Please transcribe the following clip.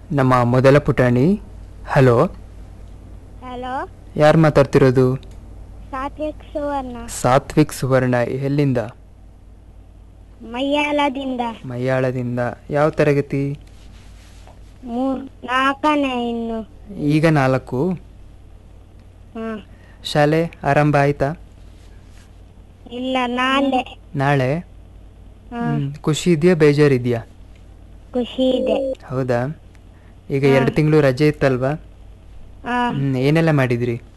ನಮ್ಮ ಮೊದಲ ಪುಟಾಣಿ ಹಲೋ ಹಲೋ ಯಾರು ಮಾತಾಡ್ತಿರೋದು ಸಾತ್ವಿಕ್ ಸುವರ್ಣ ಸಾತ್ವಿಕ್ ಸುವರ್ಣ ಎಲ್ಲಿಂದ ಮೈಯಾಲದಿಂದ ಮಯ್ಯಾಳದಿಂದ ಯಾವ ತರಗತಿ ಮೂರ್ ನಾಲ್ಕನೇ ಇನ್ನು ಈಗ ನಾಲ್ಕು ಹ್ಮ್ ಶಾಲೆ ಆರಂಭ ಆಯ್ತಾ ಇಲ್ಲ ನಾಳೆ ನಾಳೆ ಹ್ಮ್ ಹ್ಮ್, ಖುಷಿ ಇದೆಯಾ ಬೇಜಾರಿದೆಯಾ ಖುಷಿ ಇದೆ ಹೌದಾ ಈಗ ಎರಡು ತಿಂಗಳು ರಜೆ ಇತ್ತಲ್ವಾ ಹಾ ಹ್ಮ್ ಏನೆಲ್ಲ ಮಾಡಿದ್ರಿ